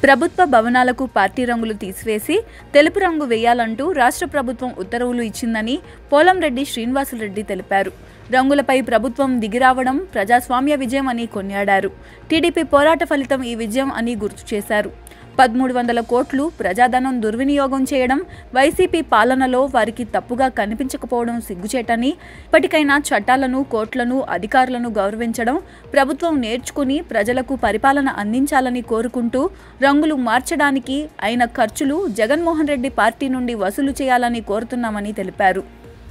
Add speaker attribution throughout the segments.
Speaker 1: ప్రభుత్వ భవనాలకు పార్టీ రంగులు తీసివేసి తెలుపు రంగు వేయాలంటూ రాష్ట్ర ప్రభుత్వం ఉత్తర్వులు ఇచ్చిందని పోలంరెడ్డి శ్రీనివాసులరెడ్డి తెలిపారు రంగులపై ప్రభుత్వం దిగిరావడం ప్రజాస్వామ్య విజయం అని కొనియాడారు టీడీపీ పోరాట ఫలితం ఈ విజయం అని గుర్తు చేశారు పదమూడు వందల కోట్లు ప్రజాధనం దుర్వినియోగం చేయడం వైసీపీ పాలనలో వారికి తప్పుగా కనిపించకపోవడం సిగ్గుచేటని ఇప్పటికైనా చట్టాలను కోట్లను అధికారులను గౌరవించడం ప్రభుత్వం నేర్చుకుని ప్రజలకు పరిపాలన అందించాలని కోరుకుంటూ రంగులు మార్చడానికి అయిన ఖర్చులు జగన్మోహన్ రెడ్డి పార్టీ నుండి వసూలు చేయాలని కోరుతున్నామని తెలిపారు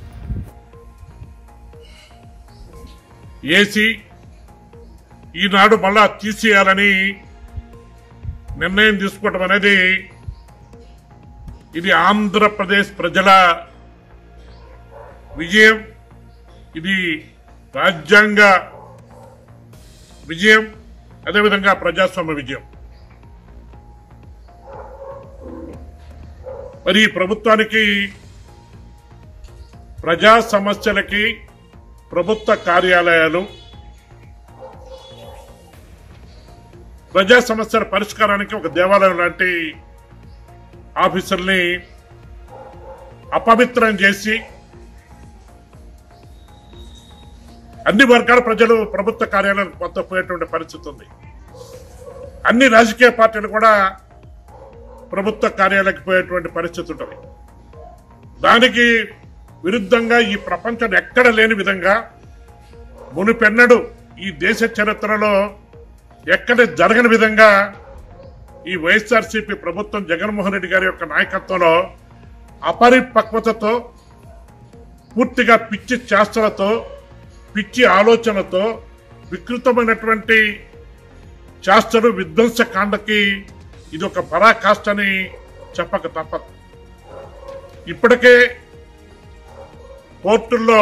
Speaker 2: ఏసీ ఈనాడు మళ్ళా తీసేయాలని నిర్ణయం తీసుకోవటం అనేది ఇది ఆంధ్రప్రదేశ్ ప్రజల విజయం ఇది రాజ్యాంగ విజయం అదేవిధంగా ప్రజాస్వామ్య విజయం మరి ఈ ప్రభుత్వానికి ప్రజా సమస్యలకి ప్రభుత్వ కార్యాలయాలు ప్రజా సమస్యల పరిష్కారానికి ఒక దేవాలయం లాంటి ఆఫీసర్ని అపవిత్రం చేసి అన్ని వర్గాల ప్రజలు ప్రభుత్వ కార్యాలయాలకు కొంత పోయేటువంటి పరిస్థితి ఉంది అన్ని రాజకీయ పార్టీలు కూడా ప్రభుత్వ కార్యాలయాలకు పోయేటువంటి పరిస్థితి ఉంటుంది దానికి విరుద్ధంగా ఈ ప్రపంచం ఎక్కడ లేని విధంగా మునిపెన్నడు ఈ దేశ చరిత్రలో ఎక్కడ జరగని విధంగా ఈ వైఎస్ఆర్సీపీ ప్రభుత్వం జగన్మోహన్ రెడ్డి గారి యొక్క నాయకత్వంలో అపరిపక్వతతో పూర్తిగా పిచ్చి చేష్టలతో పిచ్చి ఆలోచనతో వికృతమైనటువంటి చేష్టలు విధ్వంస కాండకి ఇది ఒక పరాకాష్ట అని చెప్పక తప్పదు ఇప్పటికే కోర్టుల్లో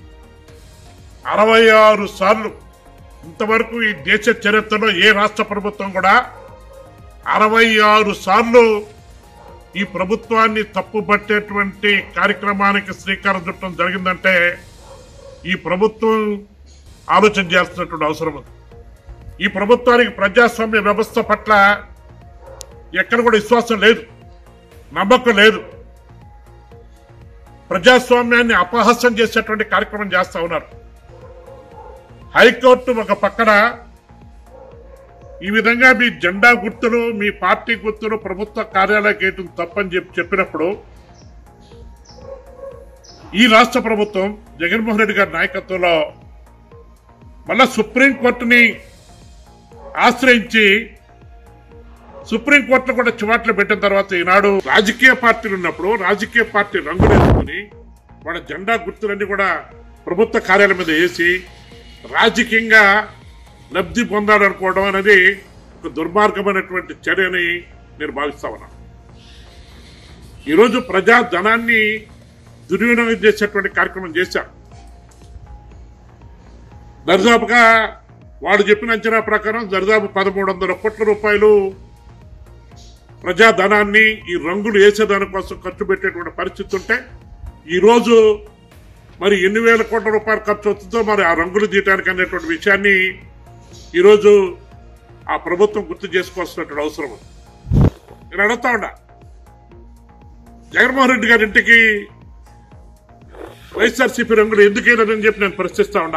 Speaker 2: అరవై ఆరు సార్లు ఇంతవరకు ఈ దేశ చరిత్రలో ఏ రాష్ట్ర ప్రభుత్వం కూడా అరవై ఆరు సార్లు ఈ ప్రభుత్వాన్ని తప్పుపట్టేటువంటి కార్యక్రమానికి శ్రీకారం చుట్టడం జరిగిందంటే ఈ ప్రభుత్వం ఆలోచన చేస్తున్నటువంటి అవసరం ఉంది ఈ ప్రభుత్వానికి ప్రజాస్వామ్య వ్యవస్థ పట్ల ఎక్కడ కూడా విశ్వాసం లేదు నమ్మకం లేదు ప్రజాస్వామ్యాన్ని అపహాస్యం చేసేటువంటి కార్యక్రమం చేస్తా ఉన్నారు హైకోర్టు ఒక పక్కన ఈ విధంగా మీ జెండా గుర్తులు మీ పార్టీ గుర్తులు ప్రభుత్వ కార్యాలయ గేటు తప్పని చెప్పి చెప్పినప్పుడు ఈ రాష్ట్ర ప్రభుత్వం జగన్మోహన్ రెడ్డి గారి నాయకత్వంలో మళ్ళా సుప్రీంకోర్టుని ఆశ్రయించి సుప్రీంకోర్టులో కూడా చివాట్లు పెట్టిన తర్వాత ఈనాడు రాజకీయ పార్టీలు ఉన్నప్పుడు రాజకీయ పార్టీ రంగులేసుకుని వాళ్ళ జెండా గుర్తులన్నీ కూడా ప్రభుత్వ కార్యాలయం మీద వేసి రాజకీయంగా లబ్ధి పొందాలనుకోవడం అనేది ఒక దుర్మార్గమైనటువంటి చర్యని నేను భావిస్తా ఉన్నాను ఈరోజు ప్రజా ధనాన్ని దుర్వినియోగం చేసేటువంటి కార్యక్రమం చేశారు దరిదాపుగా వాడు చెప్పిన అంచనా ప్రకారం దరిదాపు పదమూడు వందల కోట్ల రూపాయలు ప్రజాధనాన్ని ఈ రంగులు వేసేదాని కోసం ఖర్చు పెట్టేటువంటి పరిస్థితి ఉంటే ఈరోజు మరి ఎన్ని వేల కోట్ల రూపాయలు ఖర్చు అవుతుందో మరి ఆ రంగులు తీయటానికి అనేటువంటి విషయాన్ని ఈరోజు ఆ ప్రభుత్వం గుర్తు చేసుకోవాల్సినటువంటి అవసరం ఉంది నేను అడుగుతా ఉన్నా జగన్మోహన్ రెడ్డి గారి ఇంటికి వైఎస్ఆర్సీపీ రంగులు ఎందుకైనారని చెప్పి నేను ప్రశ్నిస్తా ఉన్నా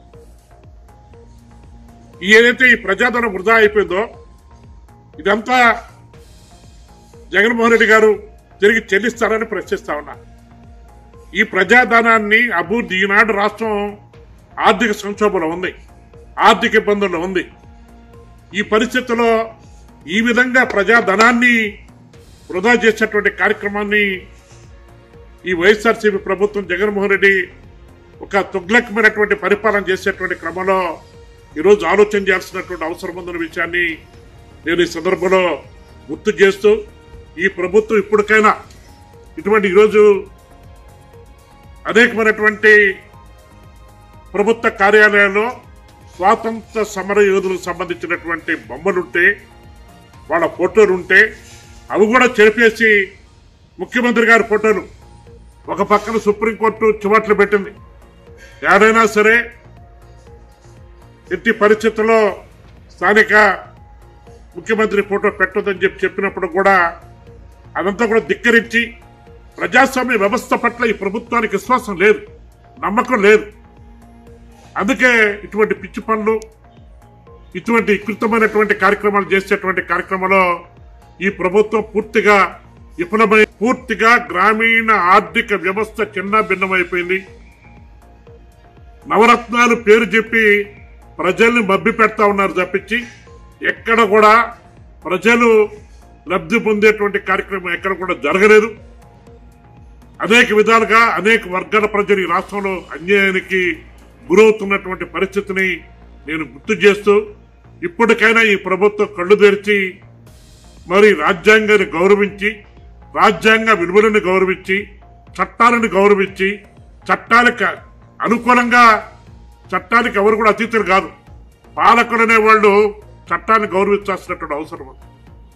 Speaker 2: ఏదైతే ఈ ప్రజాధనం వృధా అయిపోయిందో ఇదంతా జగన్మోహన్ రెడ్డి గారు తిరిగి చెల్లిస్తారని ప్రశ్నిస్తా ఉన్నా ఈ ప్రజాధనాన్ని అభివృద్ధి ఈనాడు రాష్ట్రం ఆర్థిక సంక్షోభంలో ఉంది ఆర్థిక ఇబ్బందుల్లో ఉంది ఈ పరిస్థితుల్లో ఈ విధంగా ప్రజాధనాన్ని వృధా చేసేటువంటి కార్యక్రమాన్ని ఈ వైఎస్ఆర్సీపీ ప్రభుత్వం జగన్మోహన్ రెడ్డి ఒక తుగ్లకమైనటువంటి పరిపాలన చేసేటువంటి క్రమంలో ఈరోజు ఆలోచన చేయాల్సినటువంటి అవసరం ఉందన్న విషయాన్ని నేను ఈ సందర్భంలో గుర్తు చేస్తూ ఈ ప్రభుత్వం ఇప్పటికైనా ఇటువంటి ఈరోజు అనేకమైనటువంటి ప్రభుత్వ కార్యాలయాల్లో స్వాతంత్ర సమర యోధులకు సంబంధించినటువంటి బొమ్మలుంటే వాళ్ళ ఫోటోలు ఉంటే అవి కూడా చెరిపేసి ముఖ్యమంత్రి గారి ఫోటోలు ఒక పక్కన సుప్రీంకోర్టు చివాట్లు పెట్టింది ఏడైనా సరే ఎట్టి పరిస్థితుల్లో స్థానిక ముఖ్యమంత్రి ఫోటో పెట్టొద్దని చెప్పి చెప్పినప్పుడు కూడా అదంతా కూడా ధిక్కరించి ప్రజాస్వామ్య వ్యవస్థ పట్ల ఈ ప్రభుత్వానికి విశ్వాసం లేదు నమ్మకం లేదు అందుకే ఇటువంటి పిచ్చి పనులు ఇటువంటి వికృతమైనటువంటి కార్యక్రమాలు చేసేటువంటి కార్యక్రమంలో ఈ ప్రభుత్వం పూర్తిగా విఫలమై పూర్తిగా గ్రామీణ ఆర్థిక వ్యవస్థ చిన్న భిన్నమైపోయింది నవరత్నాలు పేరు చెప్పి ప్రజల్ని మభ్య పెడతా ఉన్నారు తప్పించి ఎక్కడ కూడా ప్రజలు లబ్ధి పొందేటువంటి కార్యక్రమం ఎక్కడ కూడా జరగలేదు అనేక విధాలుగా అనేక వర్గాల ప్రజలు ఈ రాష్ట్రంలో అన్యాయానికి గురవుతున్నటువంటి పరిస్థితిని నేను గుర్తు చేస్తూ ఇప్పటికైనా ఈ ప్రభుత్వం కళ్ళు తెరిచి మరి రాజ్యాంగాన్ని గౌరవించి రాజ్యాంగ విలువలను గౌరవించి చట్టాలను గౌరవించి చట్టాలకు అనుకూలంగా చట్టానికి ఎవరు కూడా అతీతులు కాదు పాలకులు అనేవాళ్ళు చట్టాన్ని గౌరవించాల్సినటువంటి అవసరం ఉంది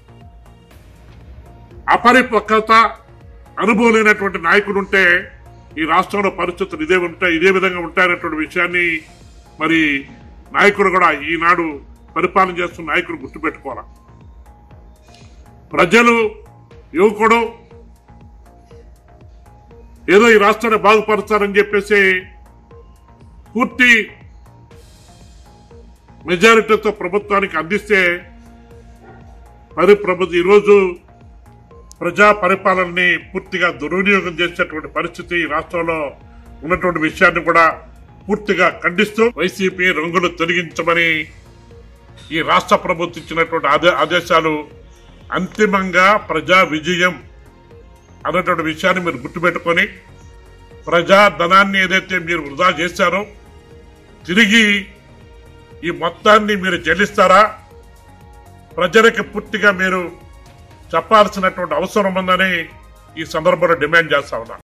Speaker 2: అపరిపక్వత అనుభవం లేనటువంటి నాయకులు ఉంటే ఈ రాష్ట్రంలో పరిస్థితులు ఇదే ఉంటాయి ఇదే విధంగా ఉంటాయనేటువంటి విషయాన్ని మరి నాయకుడు కూడా ఈనాడు పరిపాలన చేస్తున్న నాయకుడు గుర్తుపెట్టుకోవాలి ప్రజలు యువకుడు ఏదో ఈ రాష్ట్రాన్ని బాగుపరుస్తారని చెప్పేసి పూర్తి మెజారిటీతో ప్రభుత్వానికి అందిస్తే పరి ప్రభుత్వం ఈరోజు ప్రజా పరిపాలనని పూర్తిగా దుర్వినియోగం చేసేటువంటి పరిస్థితి ఈ రాష్ట్రంలో ఉన్నటువంటి విషయాన్ని కూడా పూర్తిగా ఖండిస్తూ వైసీపీ రంగులు తొలగించమని ఈ రాష్ట్ర ప్రభుత్వం ఇచ్చినటువంటి ఆదే- ఆదేశాలు అంతిమంగా ప్రజా విజయం అన్నటువంటి విషయాన్ని మీరు గుర్తుపెట్టుకొని ప్రజా ధనాన్ని ఏదైతే మీరు వృధా చేశారో తిరిగి ఈ మొత్తాన్ని మీరు చెల్లిస్తారా ప్రజలకి పూర్తిగా మీరు చెప్పాల్సినటువంటి అవసరం ఉందని ఈ సందర్భంలో డిమాండ్ చేస్తా ఉన్నా